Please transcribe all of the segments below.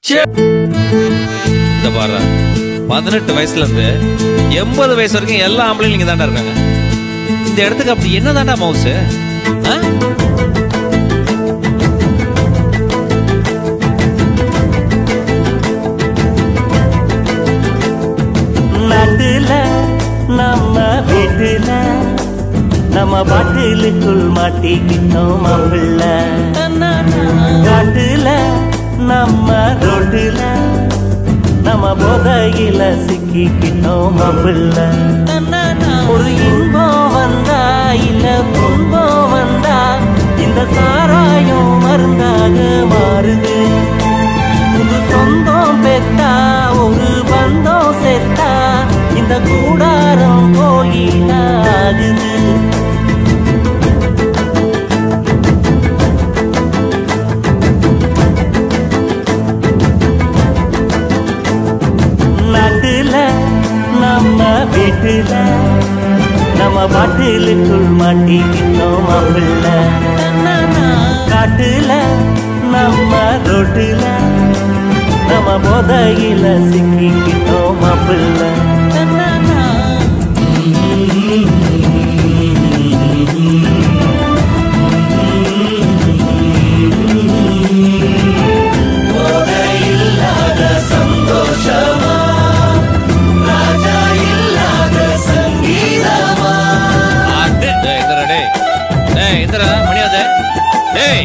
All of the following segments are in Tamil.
இந்த பாரு பதினெட்டு வயசுல இருந்து எண்பது வயசு வரைக்கும் எல்லா ஆம்பளையும் இங்க தாண்டா இருக்காங்க இந்த இடத்துக்கு அப்படி என்ன தாண்டா மவுஸ் நாட்டுல நம்ம வீட்டுல நம்ம பாட்டிலுக்குள் மாட்டிக்கிட்டோம் மாப்பிள்ள காட்டுல நம்ம ரோட்டுல நம்ம போதையில சிக்கிக்கிட்டோம் மாப்பிள்ள ஒரு இன்பம் வந்தா இல்ல துன்பம் வந்தா இந்த சாராயம் மருந்தாக மாறுது புது சொந்தம் பெத்தா ஒரு பந்தம் செத்தா இந்த கூடாரம் கோயிலாகுது நாட்டுல நம்ம வீட்டுல நம்ம பாட்டிலுக்குள் மாட்டிக்கிட்டோம் மாப்பிள்ள காட்டுல நம்ம ரோட்டுல நம்ம போதையில சிக்கிக்கிட்டோம் மாப்பிள்ள இந்தரா டேய் டேய் இந்தரா மணியாதே டேய்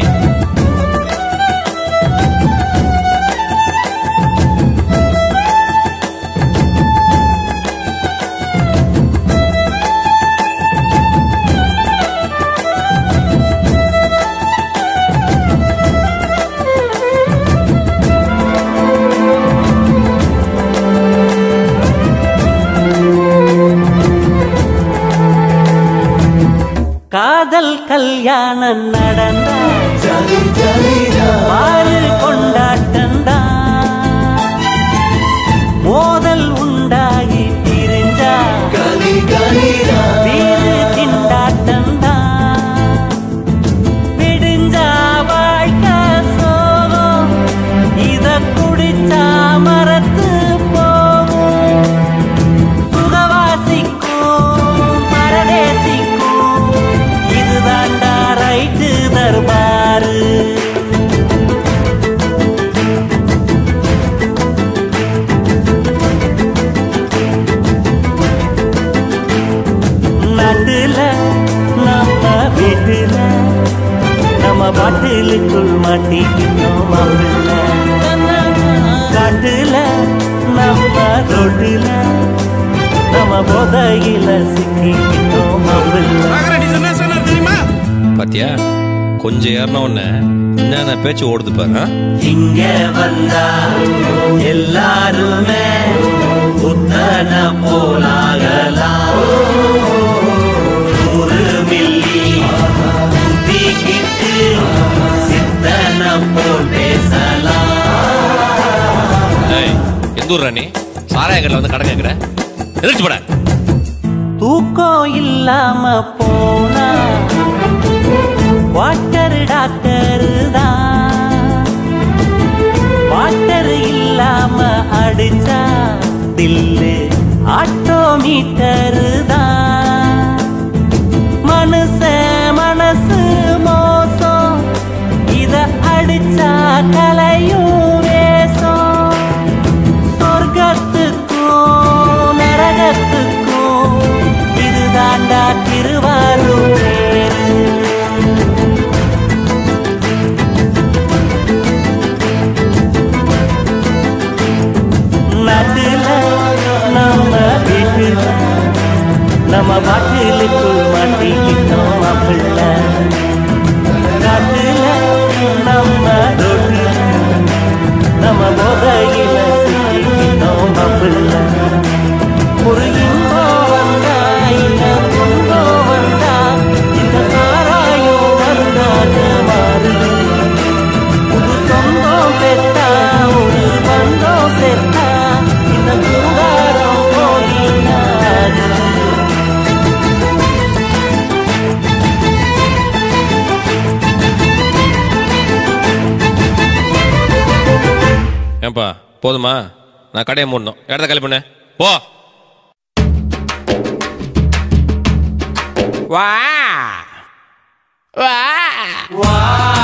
காதல் கல்யாணம் நடந்தா பாரு கொண்டாட்டந்தா மோதல் உண்டாகி பிரிஞ்சா வீடு திண்டாட்டந்தா விடிஞ்சா வாழ்க்கை சோகம் இத குடிச்சா மரத்து போகும் சுகவாசிக்கும் பரதேசிக்கும் இதுதாண்டா ரைட்டு தர்பாரு நாட்டுல நம்ம வீட்டுல நம்ம பாட்டிலுக்குள் மாட்டிக்கிட்டோம் மாப்பிள்ள காட்டுல நம்ம ரோட்டுல நம்ம போதையில சிக்கிக்கிட்டோம் மாப்பிள்ள பாத்தியா கொஞ்சம் ஏறின உடனே என்னென்ன பேச்சு ஓடுது பாரு ஆ? இங்க வந்தா எல்லாருமே புத்தன போலாகலாம் நூறு மில்லி தூக்கிக்கிட்டு சித்தன போல் பேசலாம் ஏய் எந்த ஊர் ராணி சாராய கடையில் வந்து கடை கேட்குற எதிர்த்து போட தூக்கம் இல்லாம போனா வாட்டர் டாக்டர் தான் வாட்டர் இல்லாம அடிச்சா தில்லு ஆட்டோமீட்டர் தான் மனுஷ மனசு மோசம் இத அடிச்சா கலையும் வேஷம் சொர்க்கத்துக்கும் நரகத்துக்கும் இதுதாண்டா திருவாரூர் பேரு நாட்டுல நம்ம வீட்டுல நம்ம பாட்டிலுக்குள் மாட்டிக்கிட்டோம் மாப்பிள்ள காட்டுல நம்ம ரோட்டுல நம்ம போதையில சிக்கிக்கிட்டோம் மாப்பிள்ள ஒரு இன்பம் வந்தா இல்ல துன்பம் வந்தா இந்த சாராயம் வந்தாக மாறுது புது சொந்தம் பெத்தா ஒரு பந்தம் செத்தா இந்த கூடாரம் போயினாது ஏன்பா போதுமா நான் கடையை மூடணும் இடத்த காலி பண்ணு போ வா வா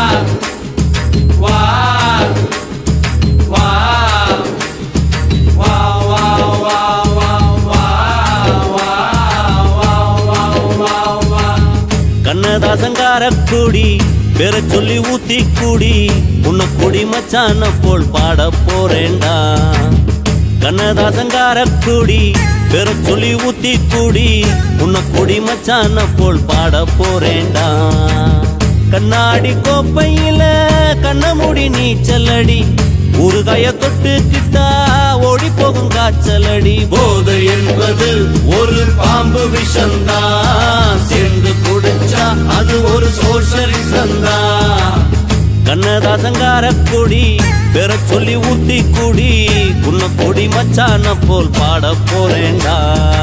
கண்ணதாசங்கார கூடி பெற சொல்லி ஊத்தி கூடி உன்னை குடி மச்சான போல் பாட போறேன்டா கண்ணதாசங்கார கூடி பெற சொல்லி ஊத்தி கூடி உன்னை குடி மச்சான போல் பாட போறேன்டா கண்ணாடி கோப்பையில கண்ண மூடி நீச்சலடி ஊறுகாய தொட்டுக்கிட்டா ஓடி போகும் காய்ச்சலடி போதை என்பது ஒரு பாம்பு விஷம்தான் சேர்ந்து குடிச்சா அது ஒரு சோஷலிசம் தான் கண்ணதாசங்கார கொடி பெற சொல்லி ஊத்தி குடி உன்னை கொடி மச்சான போல் பாட போறேன்டா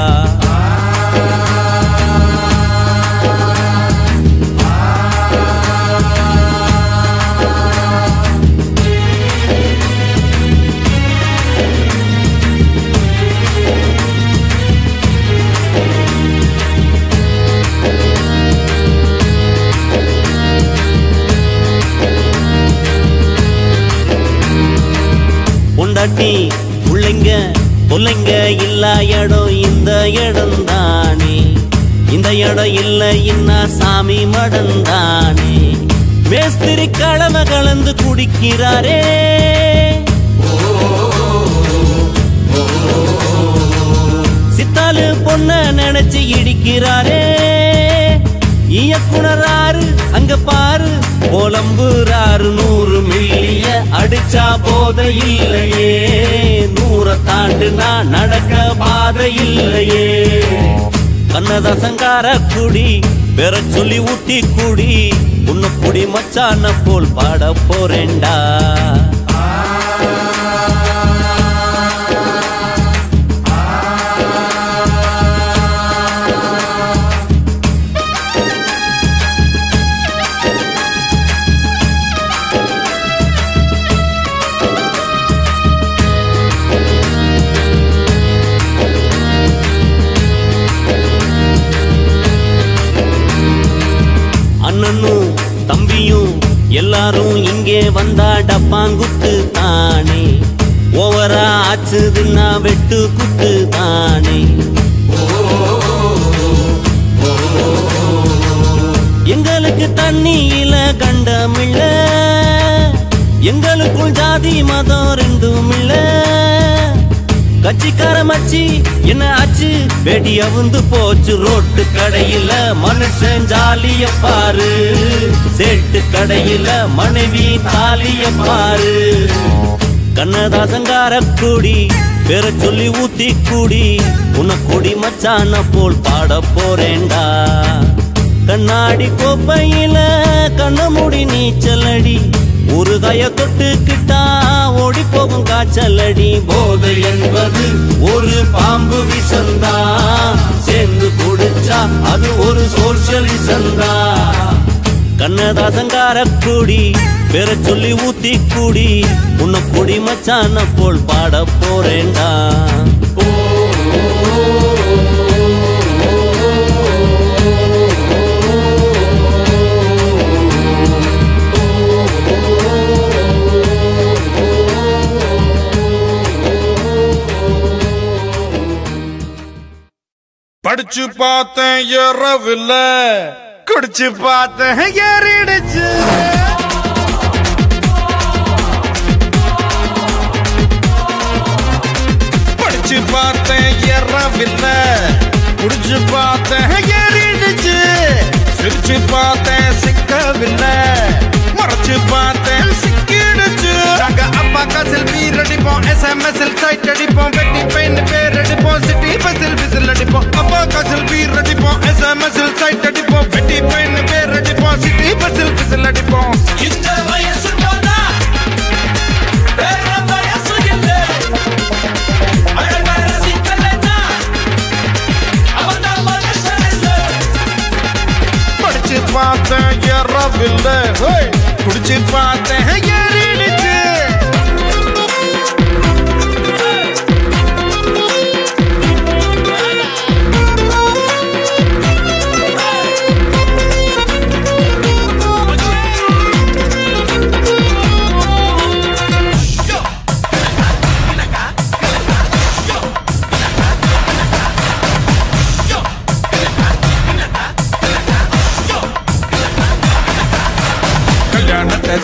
பொண்டாட்டி பிள்ளைங்க பிள்ளைங்க இல்லா இடம் இந்த இடம் தானே இந்த இடம் இல்ல இன்னா சாமி மடம் தானே மேஸ்திரி கலம கலந்து குடிக்கிறாரே சித்தாலு பொண்ண நினைச்சு இடிக்கிறாரே இயக்குனராரு அங்க பாரு புலம்புறாரு நூறு மில்லிய அடிச்சா போத இல்லையே நூற தாண்டுனா நடக்க பாதை இல்லையே கண்ணதாசங்கார குடி பெற சொல்லி ஊத்தி குடி உன்னை குடி மச்சான போல் பாட போறேன்டா அண்ணனும் தம்பியும் எல்லாரும் இங்கே வந்தா டப்பாங்குத்து தானே ஓவரா ஆச்சுதுன்னா வெட்டு குத்து தானே எங்களுக்கு தண்ணியில கண்டமில்ல எங்களுக்குள் ஜாதி மதம் ரெண்டும் இல்ல கட்சிக்கார மச்சி என்ன ஆச்சு வெடி அவுந்து போச்சு ரோட்டு கடையில மனுஷன் ஜாலிய பாரு சேட்டு கடையில மனைவி தாலிய பாரு கண்ணதாசங்கார கூடி பெற சொல்லி ஊத்தி கூடி உன்னை கொடி மச்சான போல் பாட போறேன்டா கண்ணாடி கோப்பையில கண்ண மூடி நீச்சலடி ஊறுகாய தொட்டுக்கிட்டா ஓடி போகும் காய்ச்சலடி போதை என்பது ஒரு பாம்பு விஷந்தா சேர்ந்து குடிச்சா அது ஒரு சோசியலிசந்தா கண்ணதாசங்கார கூடி பெற சொல்லி ஊத்தி கூடி உன்னை குடி மச்சான போல் பாட போறேன்டா படிச்சு பார்த்தேன் ஏறவில்ல குடிச்சு பார்த்தேன் ஏறிடுச்சு படிச்சு பார்த்தேன் ஏறவில்ல குடிச்சு பார்த்தேன் ஏறிடுச்சு சிரிச்சு பார்த்தேன் சிக்கவில்லை மறைச்சு பார்த்தேன் சிக்கிடுச்சு நாங்க அப்பாக்கா செல்ஃபி அடிப்போம் எஸ்எம்எஸ் சைட் அடிப்போம் வெட்டி பெயின் பேர் அடிப்போம் சிட்டி பஸ்ஸில் விசில் அடிப்போம் அப்பாக்கா செல்ஃபி அடிப்போம் எஸ்எம்எஸ் சைட் அடிப்போம் வெட்டி பெயின் பேர் அடிப்போம் சிட்டி பஸ்ஸில் விசில் அடிப்போம் இந்த வயசு போனா வேற வயசு இல்லை அழகான சிக்கலன்னா அவன் தான் மனுஷன் இல்லை படிச்சு பார்த்தேன் ஏறவில்லை ஹோய். குடிச்சு பார்த்தேன் ஏறிடுச்சு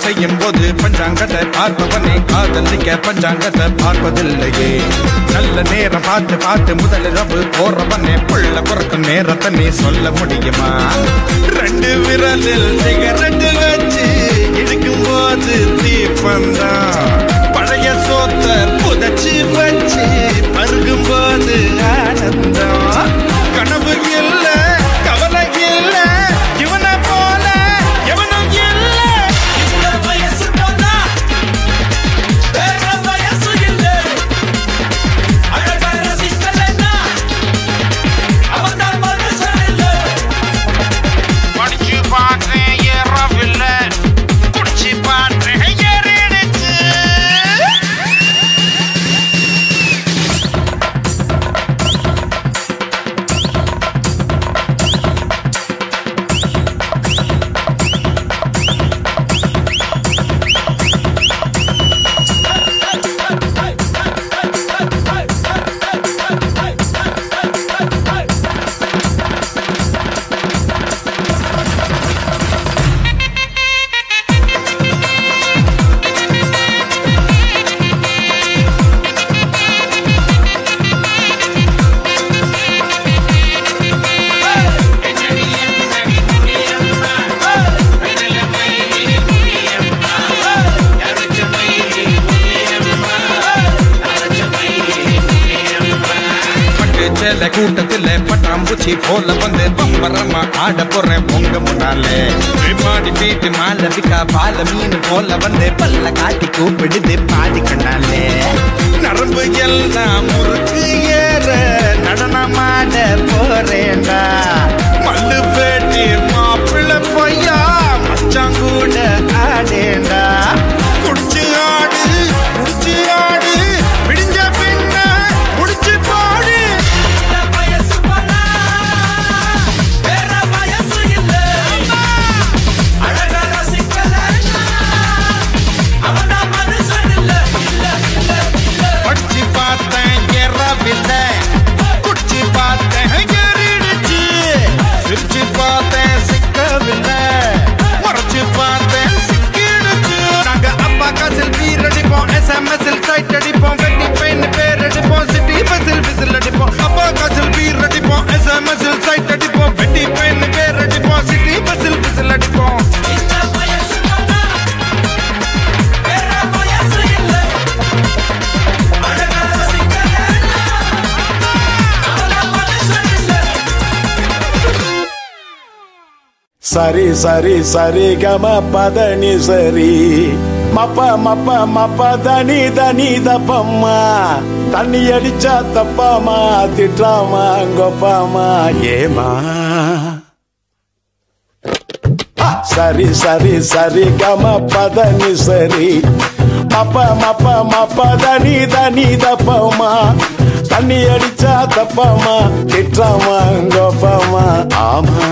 செய்யும் போது பஞ்சாங்கத்தை பார்ப்பவனே காதலிக்க பஞ்சாங்கத்தை பார்ப்பதில்லையே நல்ல நேரம் பார்த்து பார்த்து முதலிரவு போறவனே புள்ள பிறக்கும் நேரத்தை நீ சொல்ல முடியுமா ரெண்டு விரலில் சிகரெட்டு வச்சு இழுக்கும் போது தீப்பந்தான் பழைய சோத்த புதைச்சு வச்சு பருகும் போது ஆனந்தம் கனவு இல்ல கவலை இல்ல இவனை போல எவனும் இல்ல இந்த வயசு போனா வேற வயசு இல்லை அழகா ரசிக்கலைன்னா அவன் தான் மனுஷன் இல்லை படிச்சு பார்த்தேன் ஏறவில்லை குடிச்சு பார்த்தேன் ஏறிடுச்சு பட்டு சேல கூட்டத்துல பட்டாம்பூச்சி போல வந்து பம்பரமா ஆட போறேன் பொங்க முன்னாலே மாடி வீட்டு மாலவிக்கா பால மீன் போல வந்து பல்ல காட்டி கூப்பிடுது பாடி கண்ணாலே நரம்பு எல்லாம் முறுக்கு ஏற நடனமாட போறேன்டா மல்லு பேட்டி மாப்பிள்ளை பொய்யா மச்சான் கூட ஆடேண்டா குடிச்சு ஆடு குடிச்சு ஆடு விடிஞ்ச பின்ன குடிச்சு பாடு இந்த வயசு போனா வேற வயசு இல்லை அழகா ரசிக்கலைன்னா அவன் தான் மனுஷன் இல்லை இல்லை இல்லை இல்லை படிச்சு பார்த்தேன் ஏறவில்லை குடிச்சு பார்த்தேன் ஏறிடுச்சு சிரிச்சு பார்த்தேன் சிக்கவில்லை மறைச்சு பார்த்தேன் சிக்கிடுச்சு நாங்க அப்பா காசில் பீர் அடிப்போம் எஸ்எம்எஸ்ஸில் சைட் அடிப்போம் வெட்டி பெயின் பேர் அடிப்போம் சிட்டி பஸ்ஸில் விசில் அடிப்போம் அப்பா காசில் பீர் அடிப்போம் எஸ்எம்எஸ்ஸில் சைட் அடிப்போம் வெட்டி பெயின் பேர் அடிப்போம் சிட்டி பஸ்ஸில் விசில் அடிப்போம் இந்த வயசு போனா வேற வயசு இல்லை அழகா ரசிக்கலைன்னா அவன் தான் மனுஷன் இல்லை சரி சரி சரி கம பதனி சரி மப்ப மப்ப மப்ப தனி தனி தப்பம்மா தண்ணி அடிச்சா தப்பாமா திட்டாமா கொப்பாமா ஏமா ஆ, சரி சரி சரி கம பதனி சரி மப்ப மப்ப மப்ப தனி தனி தப்பம்மா தண்ணி அடிச்சா தப்பாமா திட்டாமா கொப்பாமா ஆமா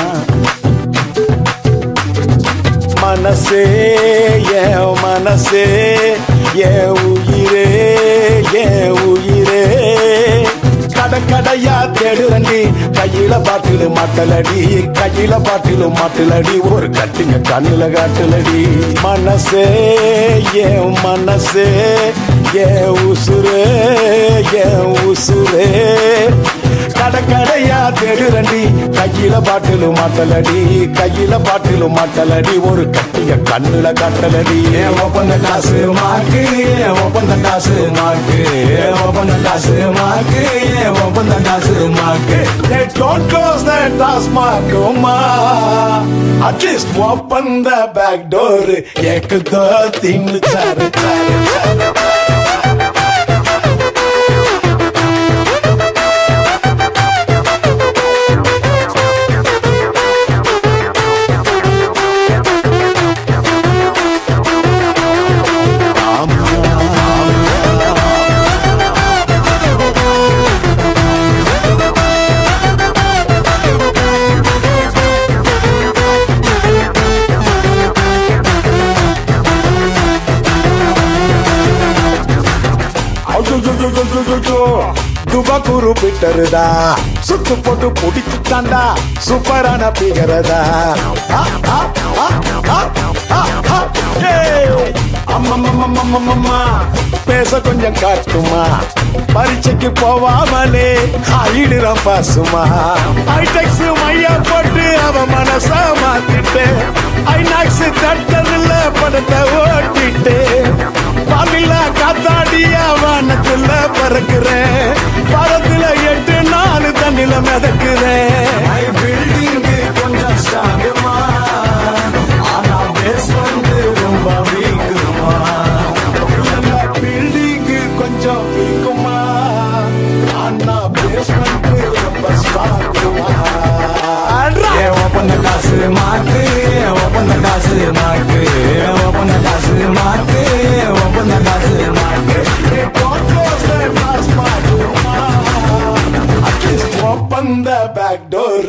மனசே என் மனசே என் உயிரே என் உயிரே கடை கடையா தேடுறண்டி கையில பாட்டிலு மாட்டலடி கையில பாட்டிலு மாட்டலடி ஒரு கட்டுங்க கண்ணுல காட்டுலடி மனசே என் மனசே என் உசுரே என் உசுரே கடை கடையா தேடுறண்டி கையில பாட்டிலு மாட்டலடி கையில பாட்டிலு மாட்டலடி ஒரு கட்டிய கண்ணுல காட்டலடி ஏன் ஒப்பந்த காசு மாக்கு ஏன் ஒப்பந்த காசு மாக்கு ஏன் ஒப்பந்த காசு மாக்கு ஏன் ஒப்பந்த காசு மாக்கு They don't close the Taskmark, ma. At least open the back door. एक दो तीन चार चार चार துபகுரு பிட்டருதா சுத்து போட்டு பிடிச்சுட்டாண்டா சூப்பரான பிகரதா ஆ, ஆ, ஆ, ஆ, ஆ, ஆ. ஏய்! அம்மம்மம்மம்மம்மம்மா, பேச கொஞ்சம் காட்டுமா பரீட்சைக்கு போவாமலே ஆயிடுறான் பாசுமா ஐடெக்ஸ் மையா போட்டு அவ மனச மாத்திட்டு ஐநாக்ஸ் தட்டதுல படத்தை ஓட்டிட்டு பாலில காத்தாடிய வானத்துல பறக்குறேன் பரத்துல எட்டு நாலு தண்ணில மிதக்குறேன் பில்டிங் கொஞ்சம் ஸ்ட்ராங்குமா ஆனா பேஸ் வந்து ரொம்ப வீக்குமா பில்டிங் கொஞ்சம் வீக்குமா ஆனா பேஸ் வந்து ரொம்ப ஸ்ட்ராங்குமா ஒப்பந்த காசு மாத்து ஒப்பந்த காசு மாத்து ஒப்பந்த காசு மாத்து ஒப்பந்த காசு மாத்து Open the back door.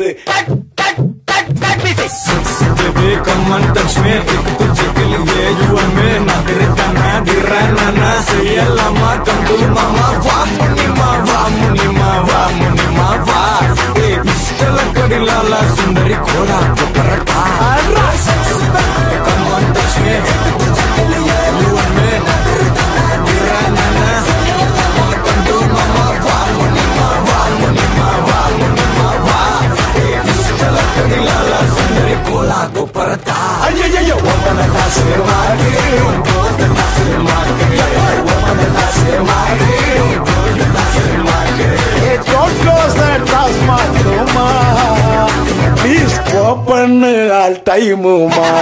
Baby, come and touch me. एक तुझे के लिए you and me. ना तेरे तना गिरा ना ना से ये लम्हा come to mama. वाह मुनी माँ वाह मुनी माँ वाह मुनी माँ वाह. ए पिस्टल कड़ी लाला सुंदरी घोड़ा को paratha. Come and touch me. एक तुझे के लिए you and me. ना तेरे तना गिरा ना ना से ये लम्हा come to mama. वाह मुनी माँ वाह मुनी माँ वाह मुनी माँ वाह. ए पिस्टल कड़ी लाला सुंदरी घोड़ा को paratha. ஐயையையோ, Open the glass, market. Close the glass, market. Open the glass, market. Close the glass, market. Hey, don't close that Tasman, ma. Please open all time, ma.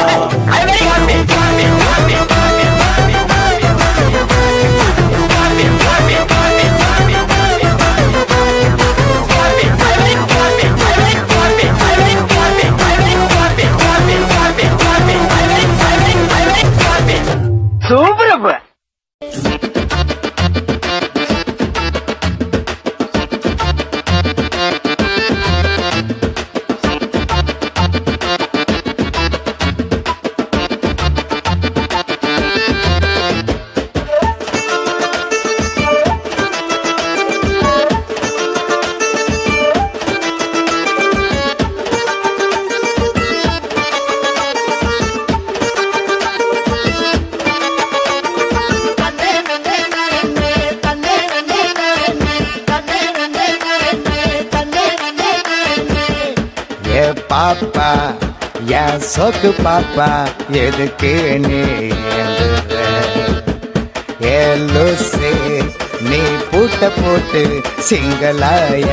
ஏ பாப்பா என் சொக்கு பாப்பா எதுக்கு நீ ஏங்குற? ஏ லூசு நீ பூட்ட போட்டு சிங்களாய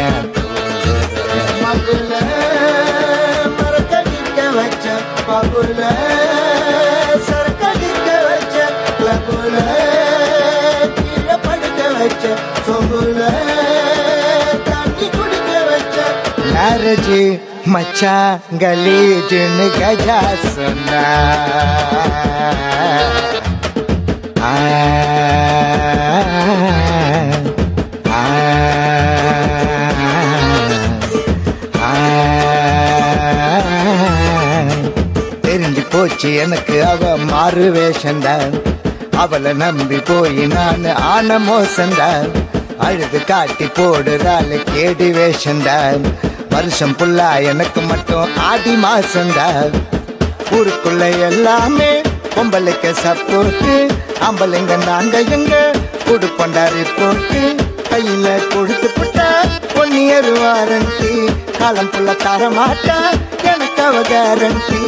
வச்ச பகுல சரக்கடிக்க வச்ச லகுல கீழே படுக்க வச்ச சொகுல தண்ணி குடிக்க வச்ச மேரேஜ் மச்சான் கலீஜுன்னு கஜா சொன்னா ஆ, ஆ, ஆ, தெரிஞ்சு போச்சு எனக்கு அவ மாறு வேஷந்தான் அவளை நம்பி போய் நான் ஆன மோசந்தான் அழுது காட்டி போடுறாள் கேடி வேஷந்தான் வருஷம் புல்லா எனக்கு மட்டும் ஆடி மாசந்தான் ஊருக்குள்ள எல்லாமே பொம்பளைக்கு சப்போர்ட்டு ஆம்பளைங்க நாங்க எங்க குடுப்பண்டாரி போட்டு கையில கொடுத்து புட்டா பொன்னியர் வாரண்டி காலம் புள்ள தர மாட்டா எனக்கு அவ கேரண்டி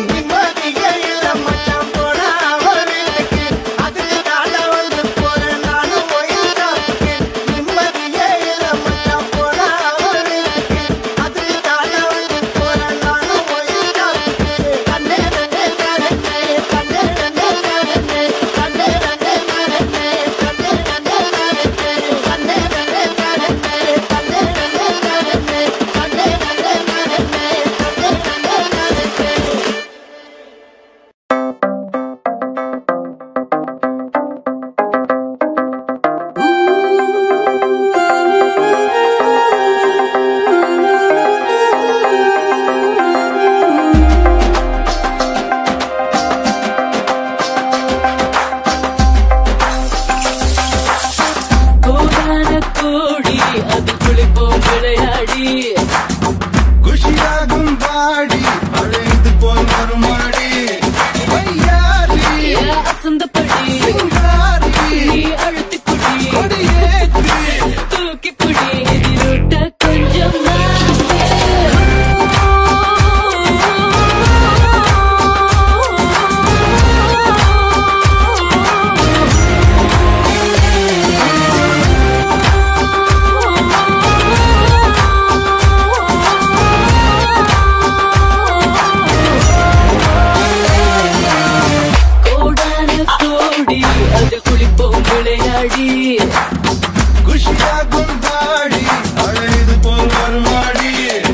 குஷியாகும் தாடி அழைது போல் வருமாடி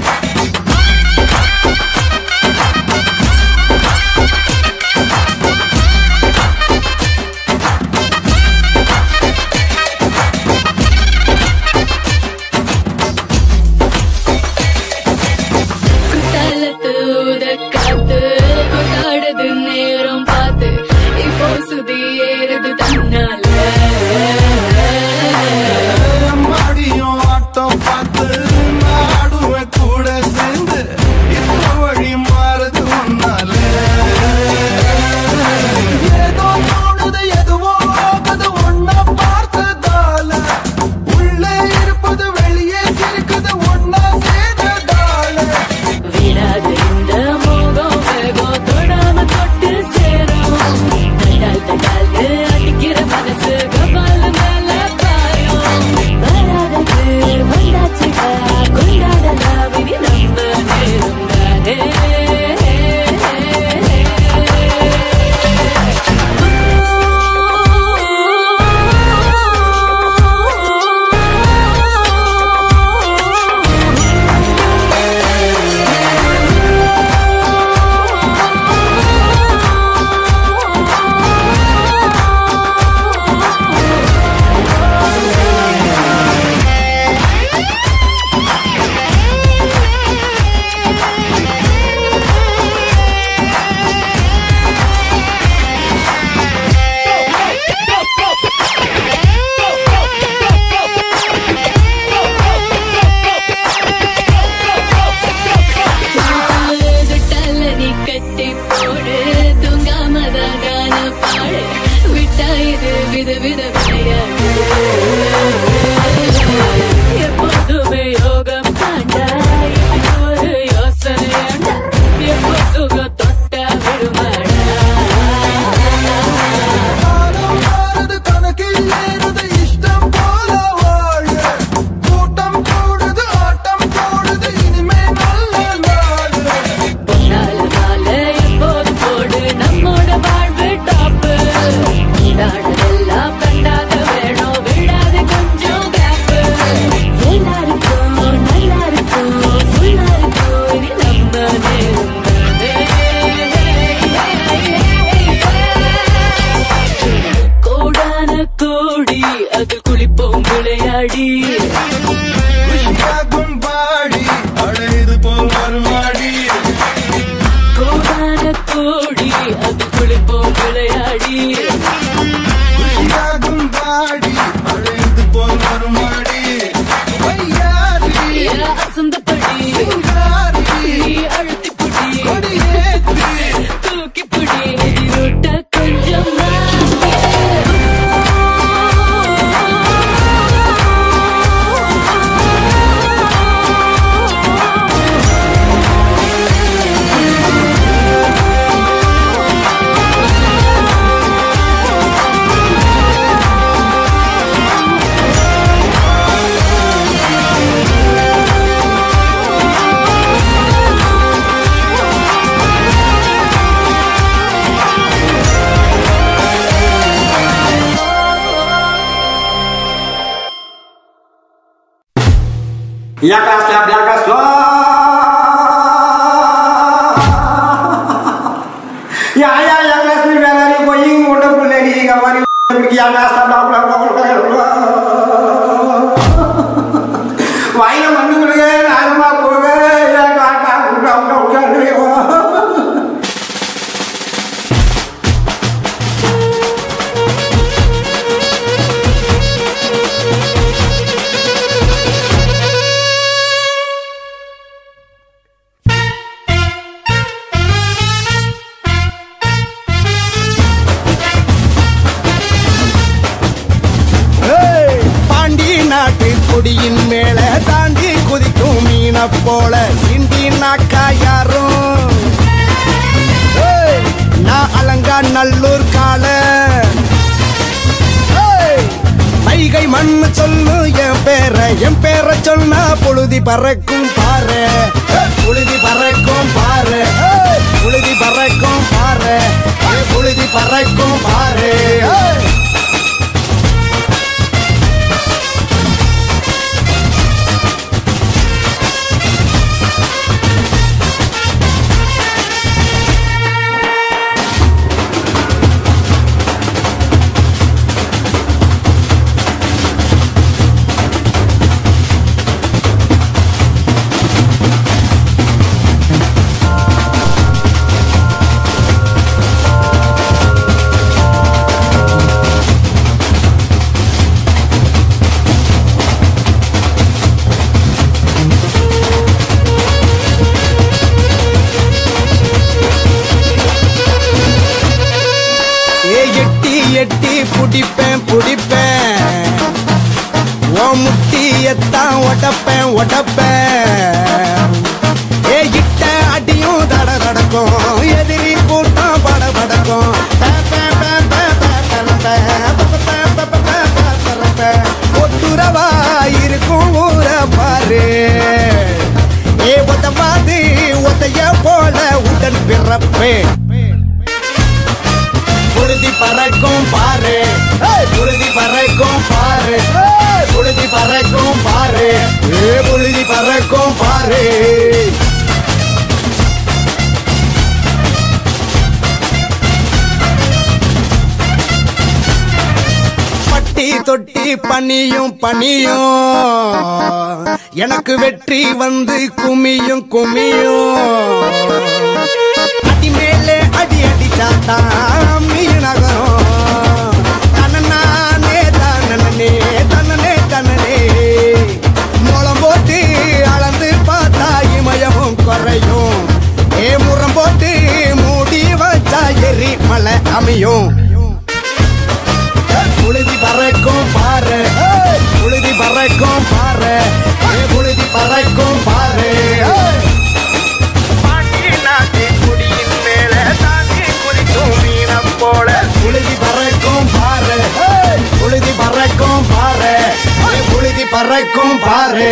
குத்தாலத்து ஊத காத்து கொண்டாடுது நேரம் பார்த்து இப்போ சுதி ஏறுது தன்னால மாடியும் ஆட்டம் பார்த்து நாடுவேன் கூட சேர்ந்து இப்போ வழி மாறுது ஒன்னால ஏதோ தோணுது எதுவோ ஆகுது ஒன்னா பார்த்ததால உள்ளே இருப்பது வெளியே சிரிக்குது ஒன்னா சேர்ந்ததால விடாது இந்த மோகம் வேகம் தொடாம தொட்டு சேரும் தட்டால் தட்டால்னு அடிக்கிற மனசு கபால மேல பாயும் வராதது வந்தாச்சுடா கொண்டாடலாம் இனி நம்ம நேரம் துட்டல்ல நீ கட்டி போடு தூங்காமதான் கான பாடு விட்டா இது வித வித விளையாடு எப்போதுமே யோகம் தாண்டா இதுக்கு ஒரு யோசனையாண்டா எப்போ சுகம் தொட்டா விடுமாடா காலம் மாறுது கணக்கில் ஏறுது இஷ்டம் போல வாழ கூட்டம் கூடுது ஆட்டம் கூடுது இனிமே நல்ல நாள் பொன்னால மாலை எப்போது போடு நம்மோட வாழ்வு டாப்பு கொண்டாடலாம் கண்டாத வேணும் விடாது கொஞ்சம் கேப்பு எல்லாருக்கும் நல்லா இருக்கும் ஃபுல்லா இருக்கும் இனி நம்ம நேரம் கோடான கோடி அது குளிப்போம் விளையாடி குஷியாகும் பாடி அழைது போல் வருமாடி கோடான கோடி அது குளிப்போம் விளையாடி குஷியாகும் பாடி அழைது போல் வருமாடி வையாரி அசந்தப்படி சிங்காரி நீ அழுத்தி புடி கொடியேத்தி தூக்கி புடி எதிரொட்ட கொஞ்சம் Jakaś tam, jakaś Ya ya ya kelas ni biar hari going udah boleh di kamar pergi yang asal bla bla bla bla வாயில மண்ணு கொடுங்க நாகமா போக காட்டா குட்டா விட்டா உட்காரு ஏய், பாண்டி நாட்டு கொடியின் மேல தாண்டி குதிக்கும் மீன போல சிண்டி நாக்கா யாரும் ஏய், நான் அலங்கா நல்லூர் கால ஏய், வைகை மண்ணு சொல்லு என் பேர என் பேர சொன்னா பொழுதி பறக்கும் பாரு ஏய், புழுதி பறக்கும் பாரு ஏய், புழுதி பறக்கும் பாரு ஏய், புழுதி பறக்கும் பாரு ஏய். கையத்தான் ஒட்டப்பேன் ஒட்டப்பேன் ஏ இட்ட அடியும் தட தடக்கும் எதிரி கூட்டம் பட படக்கும் ஒட்டுறவா இருக்கும் ஊர பாரு ஏ ஒத்தவாதி ஒத்தைய போல உடன் பிறப்பேன் புழுதி பறக்கும் பாரு ஏய், புழுதி பறக்கும் பாரு ஏய், புழுதி பறக்கும் பாரு ஏ புழுதி பறக்கும் பாரு பட்டி தொட்டி பனியும் பனியும் எனக்கு வெற்றி வந்து குமியும் குமியும் அடி மேலே அடி அடிச்சாத்தான் மீன் நகரம் தன்னே தன்னனே தன்னனே தன்னனே முளம் போட்டு அளந்து பார்த்தா இமயமும் குறையும் ஏ முறம் போட்டு மூடி வச்சா எரி மலை அமையும் புழுதி பறக்கும் பாரு ஏய், புழுதி பறக்கும் பாரு ஏ புழுதி பறக்கும் பாரு ஏய். புழுதி பறக்கும் பாரு ஏய், புழுதி பறக்கும் பாரு ஏ புழுதி பறக்கும் பாரு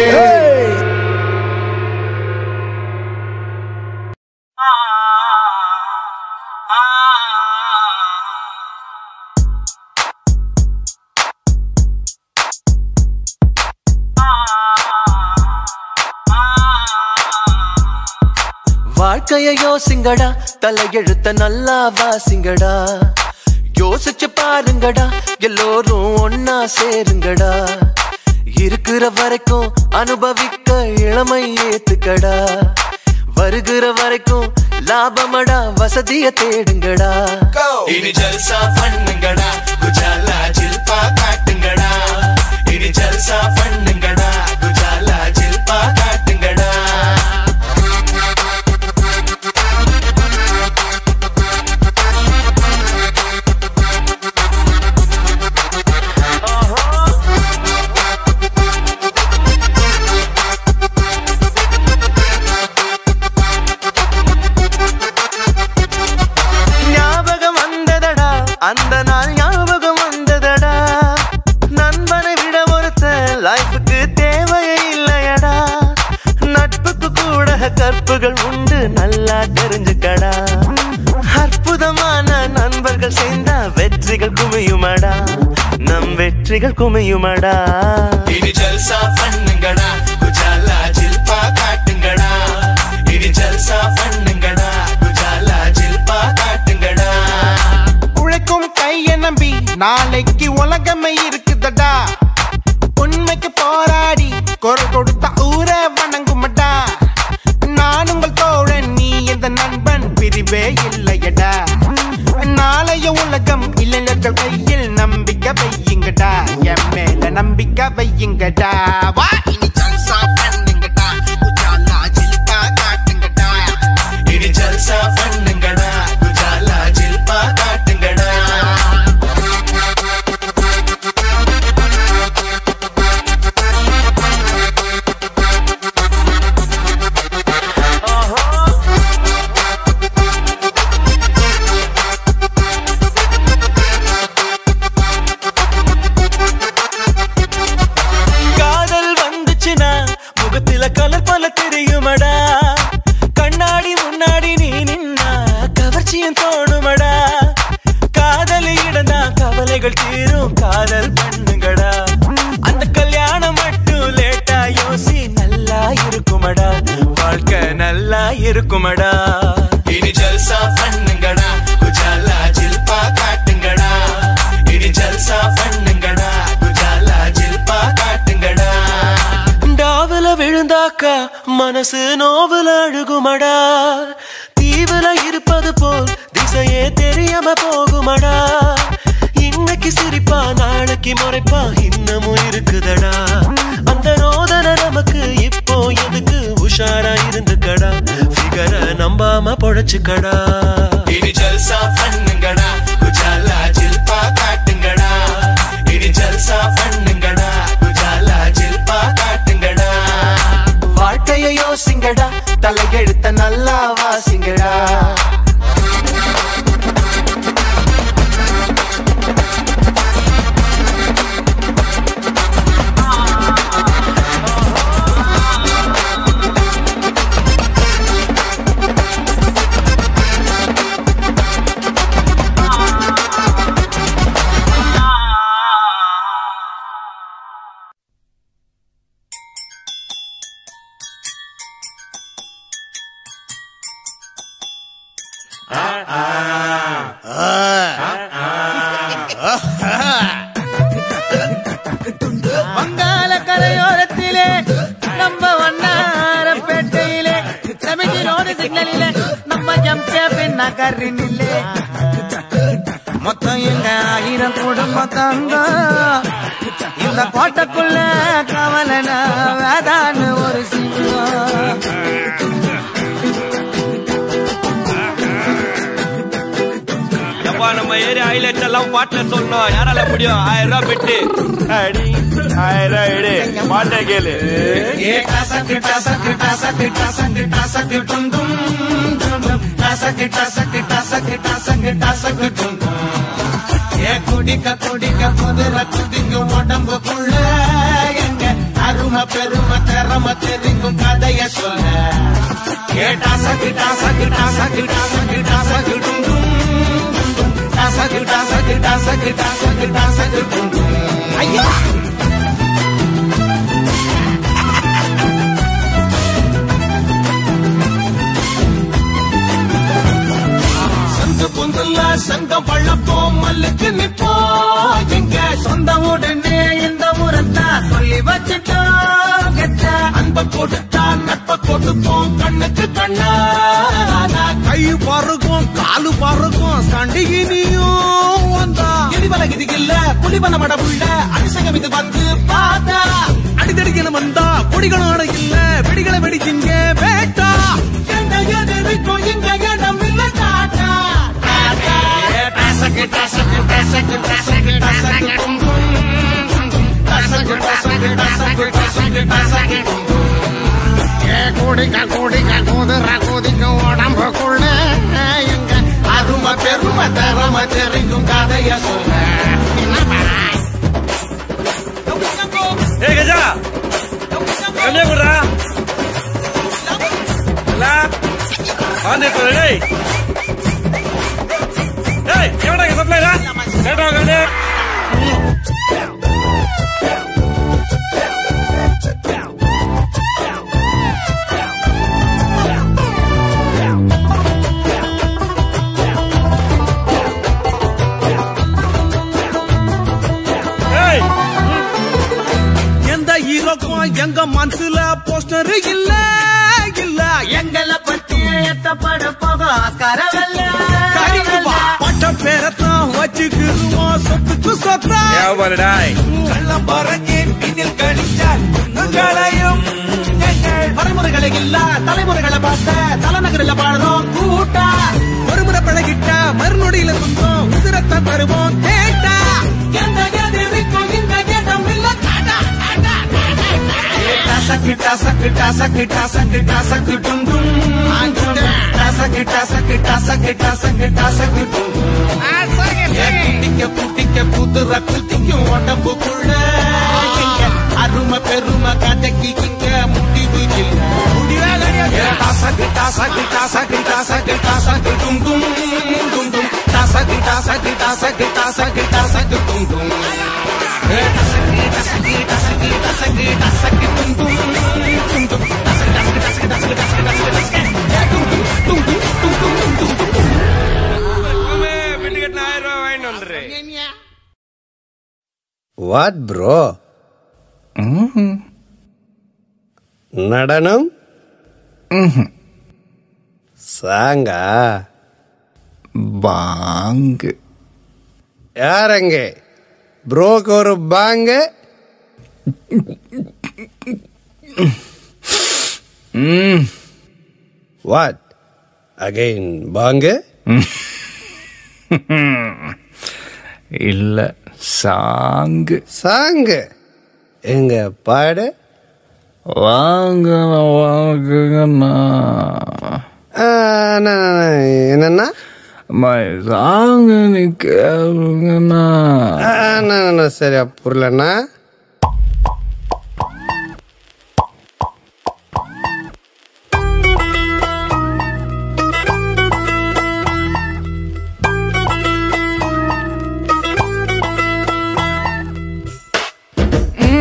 வாழ்க்கைய யோசிங்கடா தலையெழுத்த நல்லா வாசிங்கடா யோசிச்சு பாருங்கடா எல்லோரும் ஒன்னா சேருங்கடா இருக்கிற வரைக்கும் அனுபவிக்க இளமை ஏத்துக்கடா வருகிற வரைக்கும் லாபமடா வசதிய தேடுங்கடா இனி ஜல்சா பண்ணுங்கடா குஜாலா ஜில்பா காட்டுங்கடா இனி ஜல்சா பண்ணுங்கடா குஜாலா ஜில்பா காட்டுங்கடா ஞாபகம் வந்ததடா அந்த நாள் ஞாபகம் வந்ததடா நண்பனை விட ஒருத்த லைஃபுக்கு தேவையே இல்லையடா நட்புக்கு கூட கற்புகள் உண்டு நல்லா தெரிஞ்சுக்கடா அற்புதமான நண்பர்கள் சேர்ந்தா வெற்றிகள் குமியுமடா நம் வெற்றிகள் குமியுமடா இனி ஜல்சா பண்ணுங்கடா குஜாலா ஜில்பா காட்டுங்கடா இனி ஜல்சா பண்ணுங்கடா குஜாலா ஜில்பா காட்டுங்கடா உழைக்கும் கைய நம்பி நாளைக்கு உலகமே இருக்குதடா உண்மைக்கு போராடி குரல் கொடுத்த ஊர வணங்குமடா நான் உங்கள் தோழன் நீ எந்த நண்பன் பிரிவே இல்லையடா நாளைய உலகம் இளைஞர்கள் கையில் நம்பிக்கை வையுங்கடா என் மேல நம்பிக்கை வையுங்கடா வா இனி ஜல்சா பண்ணுங்கடா உஜாலா ஜில்பா காட்டுங்கடா இனி ஜல்சா பண்ணுங்கடா குஜாலா ஜில்பா காட்டுங்கடா காதல் வந்துச்சுன்னா முகத்தில கலர் பல தெரியுமடா கண்ணாடி முன்னாடி நீ நின்னா கவர்ச்சியும் தோணுமடா காதல் இடந்தா கவலைகள் தீரும் காதல் பண்ணுங்கடா அந்த கல்யாணம் மட்டும் லேட்டா யோசி நல்லா இருக்குமடா வாழ்க்கை நல்லா இருக்குமடா இனி ஜல்சா பண்ணுங்கடா குஜாலா ஜில்பா காட்டுங்கடா இனி ஜல்சா பண்ணுங்கடா குஜாலா ஜில்பா காட்டுங்கடா டாவுல விழுந்தாக்கா மனசு நோவுல அழுகுமடா தீவுல இருப்பது போல் திசையே தெரியாம போகுமடா இன்னைக்கு சிரிப்பா நாளைக்கு முறைப்பா இன்னமும் இருக்குதடா அந்த ரோதனை நமக்கு இப்போ எதுக்கு உஷாரா இருந்துக்கடா ஃபிகரை நம்பாம பொழைச்சுக்கடா இனி ஜல்சா பண்ணுங்கடா குஜாலா ஜில்பா காட்டுங்கடா இனி ஜல்சா பண்ணுங்கடா குஜாலா ஜில்பா காட்டுங்கடா வங்காள கரையோரத்திலே நம்ம வண்ணாரப்பேட்டையிலே சமைச்சி ரோடு சிக்னலிலே நம்ம ஜம்சேபின் நகரினிலே மொத்தம் எங்க ஆயிரம் குடும்பம் தங்கம் இந்த கோட்டைக்குள்ள கவலனா வேதான்னு ஒரு சிங்கம் எப்பா நம்ம ஏரியா ஹைலைட்ஸ் எல்லாம் பாட்டுல சொல்லணும் யாரால முடியும் ஆயிரம் ரூபாய் பெட்டு அடி ஆயிரம் ரூபாய் எடு பாட்டை கேளு ஏ டசக்கு டசக்கு டசக்கு டசக்கு டசக்கு டும் டும் டும் டும். டசக்கு டசக்கு டசக்கு டசக்கு டசக்கு டும் டும். ஏ குடிக்க குடிக்க குதிரை குதிக்கும் உடம்புக்குள்ள எங்க அருமை பெருமை திறமை தெரிக்கும் கதைய சொல்ல ஏ டசக்கு டசக்கு டசக்கு டசக்கு டசக்கு டும் டும் டும் டும். டசக்கு டசக்கு டசக்கு டசக்கு டசக்கு டும் டும். ஐயா சந்து பொந்துல சங்கம் வளப்போம் மல்லுக்கு நிப்போம் எங்க சொந்த உடனே இந்த ஊரத்தா சொல்லி வச்சுட்டோம் கெட்ட அன்ப கொடுத்தா நட்ப கொடுப்போம் கண்ணுக்கு கண்ணா கை பறக்கும் காலு பறக்கும் சண்டிகினியும் வந்தா இடிவல இது இல்ல புலிவன மடபுள்ள அபிஷேகம் இது வந்து பார்த்தா அடிதடிக்கல வந்தா கொடிகளோட இல்ல வெடிகளை வெடிக்கிங்க வேட்டா எந்த எதிர்க்கும் இங்க இடம் இல்ல டாட்டா டாட்டா டசக்கு டசக்கு டசக்கு டசக்கு டசக்கு டும் டும் டும் டும். டசக்கு டசக்கு டசக்கு டசக்கு டசக்கு டும் டும். ஏ குடிக்க குடிக்க குதிர குதிக்க உடம்புக்குள்ள எங்க அருமை பெருமை தரம தெரிக்கும் கதைய சொல்ல ஏ கஜா கம்மியா குடுறா வந்துட்டு டேய் ஏய் எவடா சப்ளைடா கேட்டா கண்ணு ஏய் எந்த ஹீரோக்கும் எங்க மனசுல போஸ்டர் இல்ல இல்ல எங்களை பத்தி எத்தப்பட போக ஆஸ்காரவல்ல பட்ட பேரத்தான் வச்சுக்கிருவோம் சொத்துக்கு சொத்தா ஏவலடாய் கள்ளம் பறங்கி பின்னில் கழிச்சால் குன்னுகளையும் வரைமுறைகளை இல்ல தலைமுறைகளை பார்த்த தலைநகரில் பாடுறோம் கூட்டா ஒருமுறை பழகிட்ட மறுநொடியில சுத்தம் உதிரத்தான் தருவோம் கேட்டா எந்த எதிர்க்கும் இந்த இடம் இல்ல காட்டா டசக்கு டசக்கு டசக்கு டசக்கு டசக்கு டும் டும் டும். டசக்கு டசக்கு டசக்கு டசக்கு டசக்கு டும் டும். ஏ குட்டிக்க குட்டிக்க குதிர குத்திக்கும் உடம்புக்குள்ள இங்க அருமை பெருமை கதைக்கு இங்க முடிவு இல்ல ஏ டசக்கு டசக்கு டசக்கு டசக்கு டசக்கு டும் டும் டும் டும். டசக்கு டசக்கு டசக்கு டசக்கு டசக்கு டும் டும். ஏ டசக்கு டசக்கு டசக்கு டசக்கு டசக்கு டும் டும் டும் டும். டசக்கு டசக்கு டசக்கு டசக்கு டசக்கு டசக்கு டசக்கு. ஏ டும் டும் டும் டும் டும் டும் டும் டும் டும். எப்பவுமே பெட்டு கட்டின ஆயிரம் ரூபாய் வாங்கிட்டு வந்துரு வாட் ப்ரோ நடனம் சாங்கா பாங்கு யாரங்க ப்ரோக்கு ஒரு பாங்கு வாட் அகைன் பாங்கு இல்ல சாங்கு சாங்கு எங்க பாடு வாங்க வாங்குங்கண்ணா ஆ, அண்ணா, அண்ணா, என்னண்ணா அம்மா சாங்கு நீ கேளுங்கண்ணா ஆ, அண்ணா, அண்ணா, சரியா புரியலண்ணா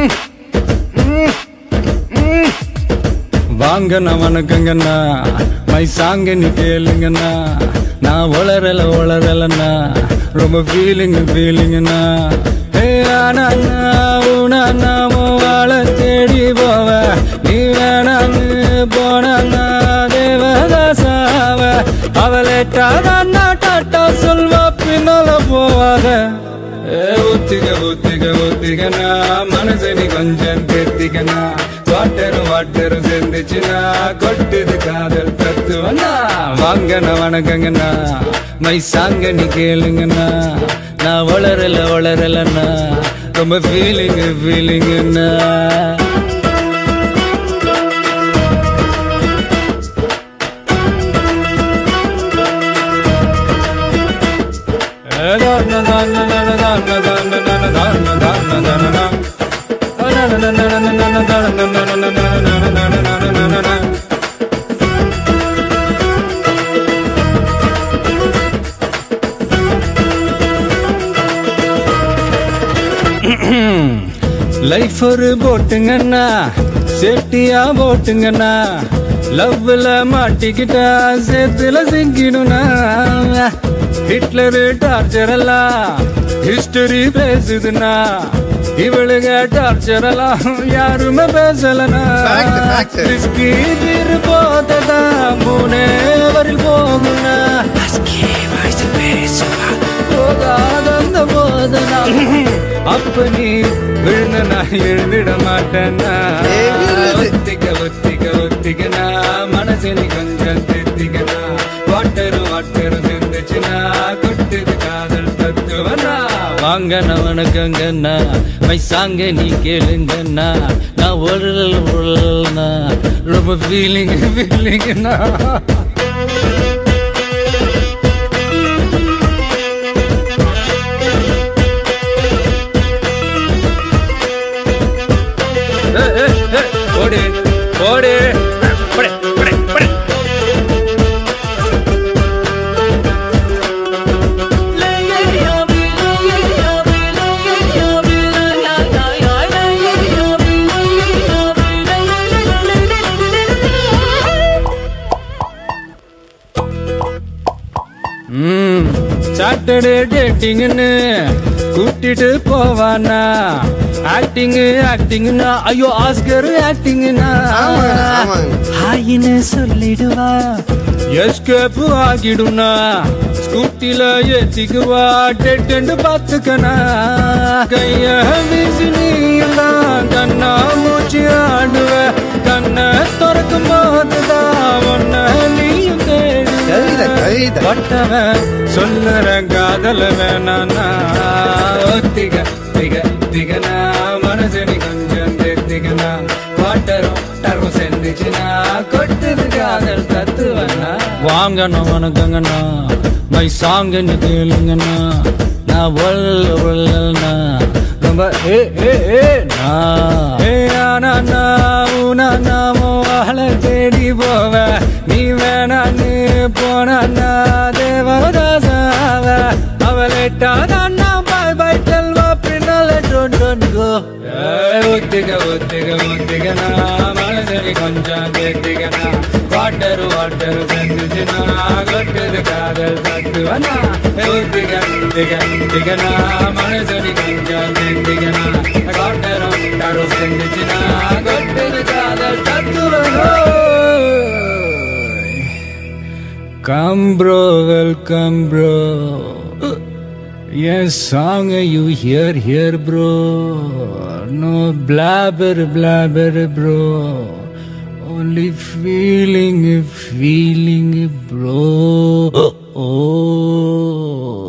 வாங்கண்ணா வணக்கங்கண்ணா மை சாங்க நீ கேளுங்கண்ணா நான் வளரல வளரலண்ணா ரொம்ப ஃபீலிங் ஃபீலிங்கண்ணா ஏ ஆனா உனா நாம வாழ தேடி போவ நீ வேணான்னு போனா தேவதாசாவ அவளேட்டாதான் டாட்டா சொல்வா பின்னால போவாத ஏ ஒத்திக ஒத்திக ஒத்திகனா மனசை நீ கொஞ்சம் தேத்திக்கனா வாட்டரும் வாட்டரும் சேர்ந்துச்சுன்னா கொட்டுது காதல் தத்துவனா வாங்கண்ணா வணக்கங்கண்ணா மை சாங்க நீ கேளுங்கண்ணா நான் வளரல வளரலண்ணா ரொம்ப ஃபீலிங் ஃபீலிங்கண்ணா லைஃப் ஒரு போட்டுங்கண்ணா சேஃப்டியா போட்டுங்கண்ணா லவ்ல மாட்டிக்கிட்டா சேத்துல சிக்கிடுனா ஹிட்லரு டார்ச்சர் எல்லாம் ஹிஸ்டரி பேசுதுன்னா இவளுங்க டார்ச்சர் எல்லாம் யாருமே பேசலனா ரிஸ்கி தீர் போததா மூணே வரில் போகுனா போகாத போதனா அப்ப நீ விழுந்த நான் எழுந்திட மாட்டேன்னா ஒத்திக்க ஒத்திக்க ஒத்திக்கனா மனசை நீ கொஞ்சம் திருத்திக்கனா வாட்டரும் வாட்டரும் சேர்ந்துச்சுன்னா கொட்டுது காதல் தத்துவனா வாங்கண்ணா வணக்கங்கண்ணா மை சாங்க நீ கேளுங்கண்ணா நான் உழல் உழல்னா ரொம்ப ஃபீலிங் ஃபீலிங்னா ஓடு ஓடு படே படே படே சாட்டர்டே டேட்டிங்னு கூட்டிட்டு போவானா ஆக்டிங் ஆக்டிங்னா ஐயோ ஆஸ்கர் ஆக்டிங்னா ஹாயின்னு சொல்லிடுவா எஸ்கேப் ஆகிடுனா ஸ்கூட்டில ஏத்திக்குவா டெட்டு பாத்துக்கனா கைய வீசி நீ எல்லாம் கண்ணா மூச்சு ஆடுவ கண்ணை திறக்கும் போதுதான் ஒன்ன நீயும் தேடுவ பட்டவன் சொல்லுற காதல வேணானா ஒத்திக திக திகனா மனசு நீ கொஞ்சம் தேத்திக்கனா வாட்டரும் டரும் செஞ்சுச்சுனா கொட்டுது காதல் தத்துவனா வாங்கண்ணா வணக்கங்கண்ணா மை சாங்கன்னு கேளுங்கண்ணா நான் ஒல்ல ஒல்லண்ணா ரொம்ப ஏ ஏ ஏ நா ஏ ஆனா நான் உனா நாமோ வாழ தேடி போவ நீ வேணான்னு போனா தேவதாசாவ அவளேட்டாதான் பாய் பாய் செல்வா பின்னால டோன் டோன் கோ ஒத்திக ஒத்திக ஒத்திகனா மனசரி கொஞ்சம் கேத்திகனா வாட்டர் வாட்டர் செஞ்சுச்சுனா கொட்டுது காதல் தத்துவனா ஒத்திக திக திகனா மனசரி கொஞ்சம் கேத்திகனா வாட்டர் வாட்டர் செஞ்சுச்சுனா கொட்டுது காதல் தத்துவனா Come bro, welcome bro. Yes, song you hear here bro. No blabber, blabber bro. Only feeling, feeling bro. Oh.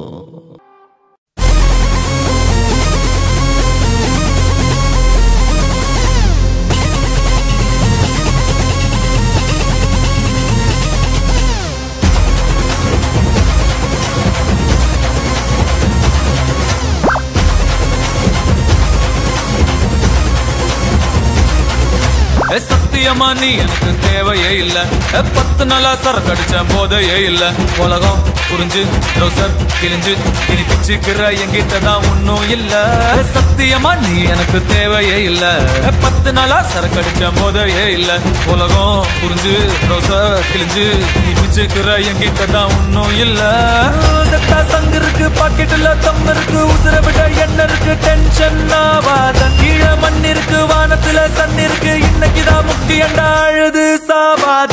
ஏ சத்தியமா நீ எனக்கு தேவையே இல்ல ஏ பத்து நாளா சரக்கடிச்ச போதையே இல்ல உலகம் புரிஞ்சு ரோசர் கிழிஞ்சு இனி பிச்சுக்கிற எங்கிட்ட தான் ஒன்னும் இல்ல சத்தியமா நீ எனக்கு தேவையே இல்ல பத்து நாளா சரக்கு அடிச்ச போதையே இல்ல உலகம் புரிஞ்சு ரோசர் கிழிஞ்சு நீ பிச்சுக்கிற எங்கிட்ட தான் ஒன்னும் இல்ல செத்தா சங்கு இருக்கு பாக்கெட்டுல தம் இருக்கு உசுர விட என்ன இருக்கு டென்ஷன் ஆவாத கீழே மண் இருக்கு வானத்துல சன் இருக்கு இன்னைக்குதான் முக்கியண்டா அழுது சாவாத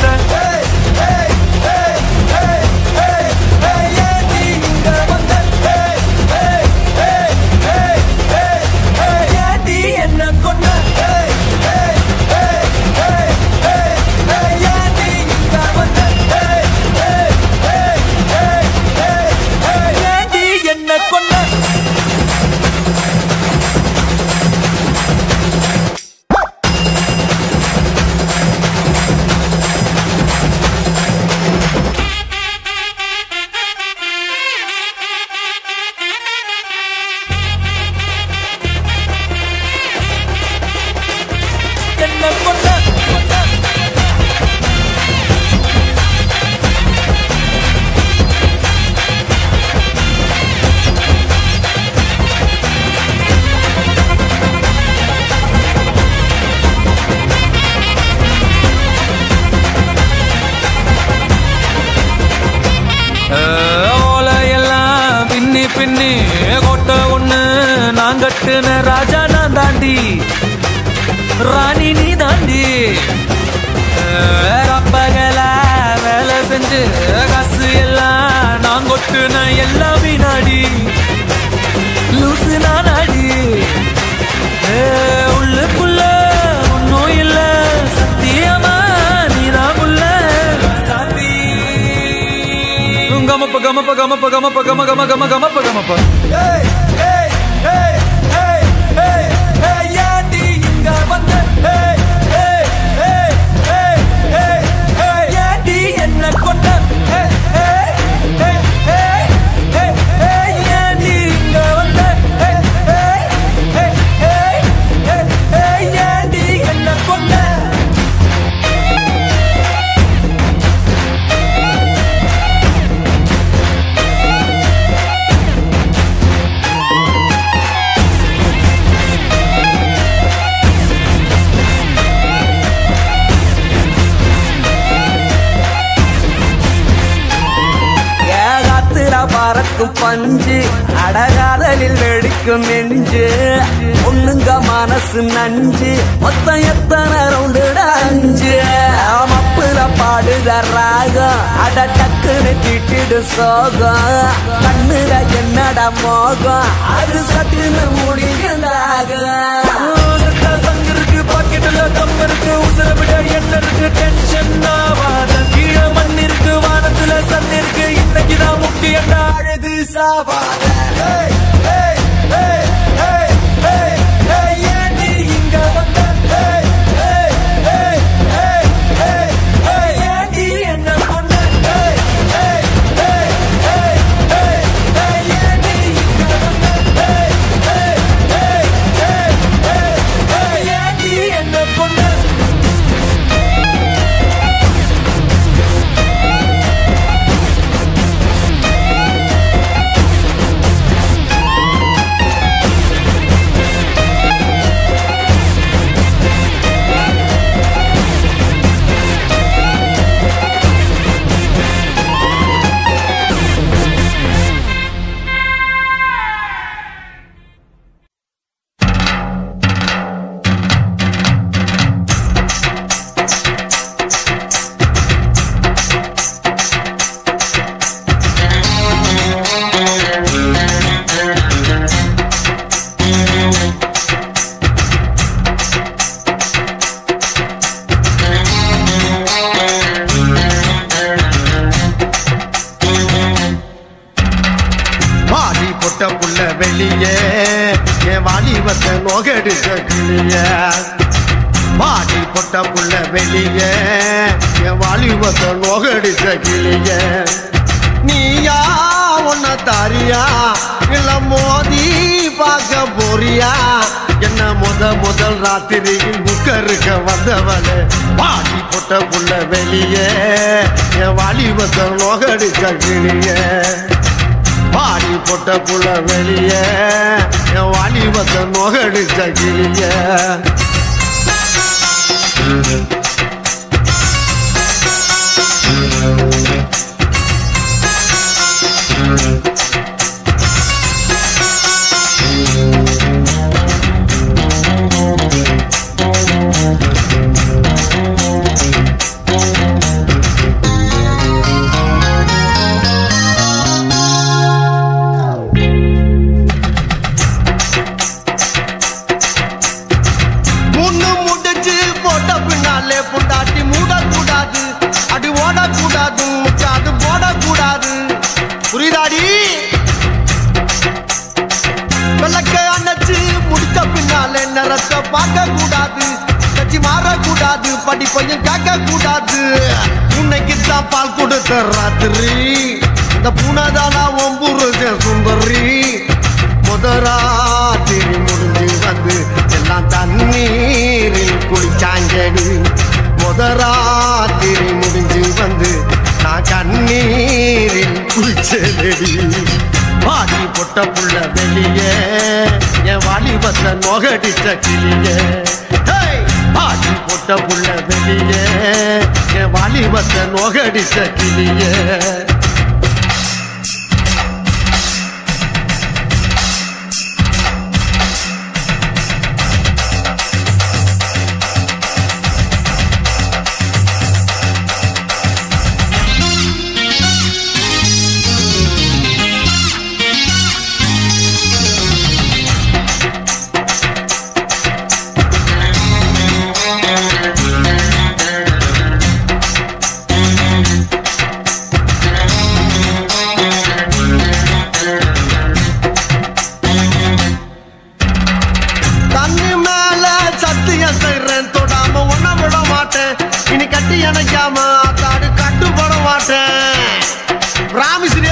என்ன கொண்ட என்ன கொண்ட என்ன கொண்ட ஓலையெல்லாம் பின்னி பின்னி கோட்டை ஒண்ணு நான் கட்டுன ராஜா நான் தாண்டி ராணி நீ தாண்டி ரப்பகல வேலை செஞ்சு காசு எல்லாம் நான் கொட்டுன எல்லாம் வினாடி லூசு நானாடி ஏ, உள்ளுக்குள்ள ஒன்னும் இல்ல சத்தியமா நீதான் உள்ள சாத்தி கமப்ப கமப்ப கமப்ப கமப்ப கம கம கம கமப்ப கமப்ப ஏண்டி இங்க வந்த ஏய், ஏய், ஏய், ஏய், ஏய், ஏய், ஏண்டி என்ன கொண்ட ஏய், ஏய், ஏய், ஏய், ஏய், ஏய், ஏண்டி இங்க வந்த ஏய், ஏய், ஏய், ஏய், ஏய், ஏய், ஏண்டி என்ன கொண்ட ஏகாத்திர பறக்கும் பஞ்சு அடகாதலில் வெடிக்கும் நெஞ்சு ஒண்ணுங்க மனசு நஞ்சு மொத்தம் எத்தனை ரவுண்டுட அஞ்சு மப்புல பாடுத ராகம் அட டக்குன்னு திட்டிடு சோகம் கண்ணுல என்னட மோகம் அது சட்டுன்னு முடியுதாக இருக்கு பாக்கெட்டுல தம் இருக்கு உசுர விட என்ன இருக்கு டென்ஷன் ஆவாத கீழே மண் இருக்கு வானத்துல சன் இருக்கு இன்னைக்குதான் முக்கியம் அழுது சாவாத ஏய், ஏய், ஏய், ஏய், ஏய், ஏய், ஏண்டி இங்க வந்த? ஏய், ஏய், ஏய், ஏய், ஏய், ஏய், ஏண்டி என்ன கொண்ட? ஏய், ஏய், ஏய், ஏய், ஏய், ஏய், ஏண்டி இங்க வந்த? ஏய், ஏய், ஏய், ஏய், ஏய், ஏய், ஏண்டி என்ன கொண்ட? வாடி பொட்ட புள்ள வெளியே என் வாலிபத்தை நோகடிச்ச கிளிய வாடி பொட்ட புள்ள வெளியே என் வாலிபத்தை நோகடிச்ச கிளிய நீயா உன்ன தாரியா இல்ல மோதி பார்க்க போறியா என்ன முத முதல் ராத்திரியில் புக்கருக்க வந்தவளே பாடி போட்ட புள்ள வெளியே என் வாலிபத்தை நோகடிச்ச கிளியே பாடி போட்ட புள்ள வெளியே என் வாலிபத்தை நோகடிச்ச கிளியே முன்னு முடிச்சு போட்ட பின்னாலே பொண்டாட்டி மூடக்கூடாது அடி ஓடக்கூடாது அது போடக்கூடாது புரியுதாடி விளக்க அணைச்சு முடித்த பின்னாலே நிறத்தை பார்க்க கூடாது கட்சி மாறக்கூடாது படிப்பையும் கேட்க கூடாது உன்னைக்கு தான் பால் கொடுத்த ராத்திரி இந்த பூனைதானா ஒம்புருஜ சுந்தரி முதராத்திரி முடிஞ்சு வந்து எல்லாம் தண்ணீரில் குளிச்சாங்கடி முதராத்திரி முடிஞ்சு வந்து நான் கண்ணீரில் குளிச்சேடி பாடி பொட்ட புள்ள வெளியே என் வாலிபத்தை நொகடிச்ச கிளியே ஹேய்! பாடி பொட்ட புள்ள வெளியே என் வாலிபத்தை நொகடிச்ச கிளியே தண்ணி மேல சத்தியம் செய்றேன் தொடாம ஒன்ன விட மாட்டேன் இனி கட்டி அணைக்காம அத்தாடு கட்டுப்பட மாட்டேன் ராமிஸ்ரீ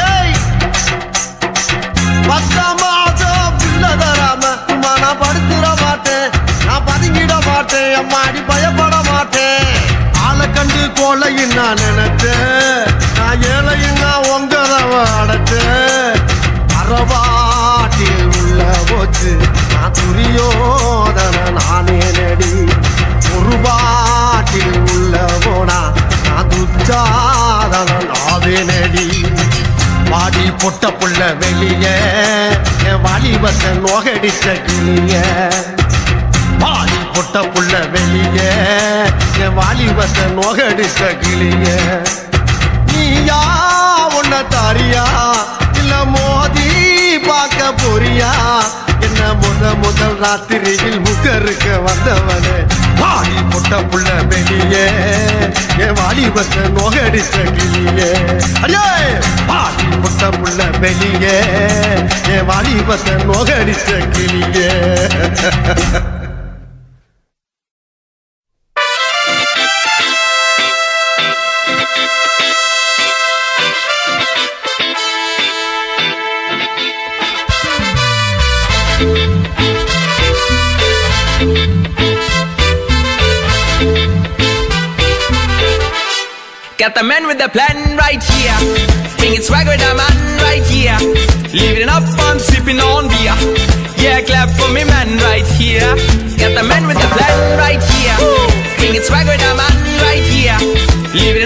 பத்தாம ஆசை பிள்ளை தராம சும்மா நான் படுத்துட மாட்டேன் நான் பதுங்கிட மாட்டேன் அம்மாடி பயப்பட மாட்டேன் ஆளை கண்டு கொலையும் நான் நினைச்சேன் நான் ஏழையும் நான் உங்கதவ அடைச்சேன் அறவாட்டில் உள்ள போச்சு நான் துரியோதன நானே நடி ஒரு பாட்டில் உள்ள போனா நான் துச்சாதன நாவே நடி பாடி பொட்ட புள்ள வெளியே என் வாலிபத்தை நோகடிச்ச கிளிய பாடி பொட்ட புள்ள வெளியே என் வாலிபத்தை நோகடிச்ச கிளிய நீயா உன்ன தாரியா இல்ல மோதி பார்க்க போறியா என்ன முத முதல் ராத்திரியில் முகருக்க வந்தவனே பாடி பொட்ட புள்ள வெளியே என் வாலிபத்தை நோகடிச்ச கிளியே அடியே பாடி பொட்ட புள்ள வெளியே என் வாலிபத்தை நோகடிச்ச கிளியே Got the man with the plan right here. Bringing swag with the man right here. Living it up, I'm sipping on beer. Yeah, clap for me, man, right here. Got the man with the plan right here. Bringing swag with the man right here. Living